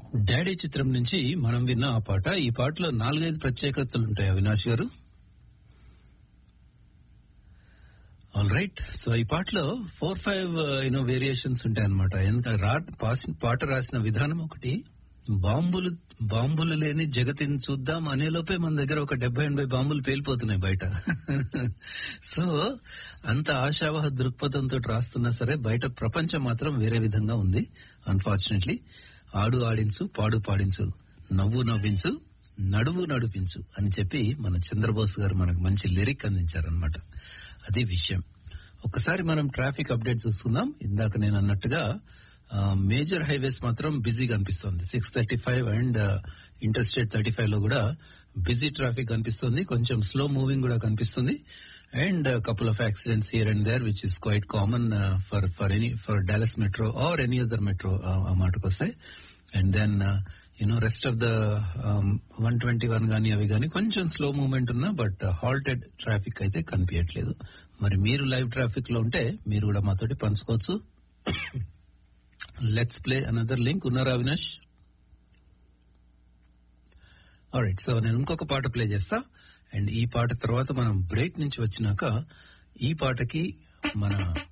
daddy చిత్రం నుంచి మనం విన్న ఆ పాట ఈ పాటలో నాలుగైదు ప్రత్యేకతలు ఉంటాయి అవినాష్ గారు ఆల్ రైట్ సో ఈ పాటలో ఫోర్ ఫైవ్ యూనో వేరియేషన్స్ ఉంటాయి అనమాట ఎందుకంటే రా పాసిన పాట రాసిన విధానం ఒకటి బాంబులు బాంబులు లేని జగతిని చూద్దాం అనే లోపే మన దగ్గర ఒక డెబ్బై ఎనభై బాంబులు పేలిపోతున్నాయి బయట సో అంత ఆశావహ దృక్పథంతో రాస్తున్నా సరే బయట ప్రపంచం మాత్రం వేరే విధంగా ఉంది అన్ఫార్చునేట్లీ ఆడు ఆడించు పాడు పాడించు నవ్వు నవ్వించు నడువు నడిపించు అని చెప్పి మన చంద్రబోస్ గారు మనకు మంచి లిరిక్ అందించారనమాట అది విషయం ఒకసారి మనం ట్రాఫిక్ అప్డేట్ చూసుకుందాం ఇందాక నేను అన్నట్టుగా మేజర్ హైవేస్ మాత్రం బిజీగా అనిపిస్తుంది six thirty five and interstate thirty five లో కూడా బిజీ ట్రాఫిక్ కనిపిస్తుంది కొంచెం స్లో మూవింగ్ కూడా కనిపిస్తుంది and couple of accidents here and there which is quite common for for any for Dallas metro or any other metro ఆ మాటకు వస్తే and then you know rest of the one twenty one గానీ అవి కానీ కొంచెం స్లో మూవ్మెంట్ ఉన్నా బట్ హాల్టెడ్ ట్రాఫిక్ అయితే కనిపించట్లేదు మరి మీరు లైవ్ ట్రాఫిక్ లో ఉంటే మీరు కూడా మాతోటి పంచుకోవచ్చు లెట్స్ ప్లే అనదర్ లింక్ ఉన్నారా అవినాష్ రైట్ సో నేను ఇంకొక పాట ప్లే చేస్తా అండ్ ఈ పాట తర్వాత మనం బ్రేక్ నుంచి వచ్చినాక ఈ పాటకి మన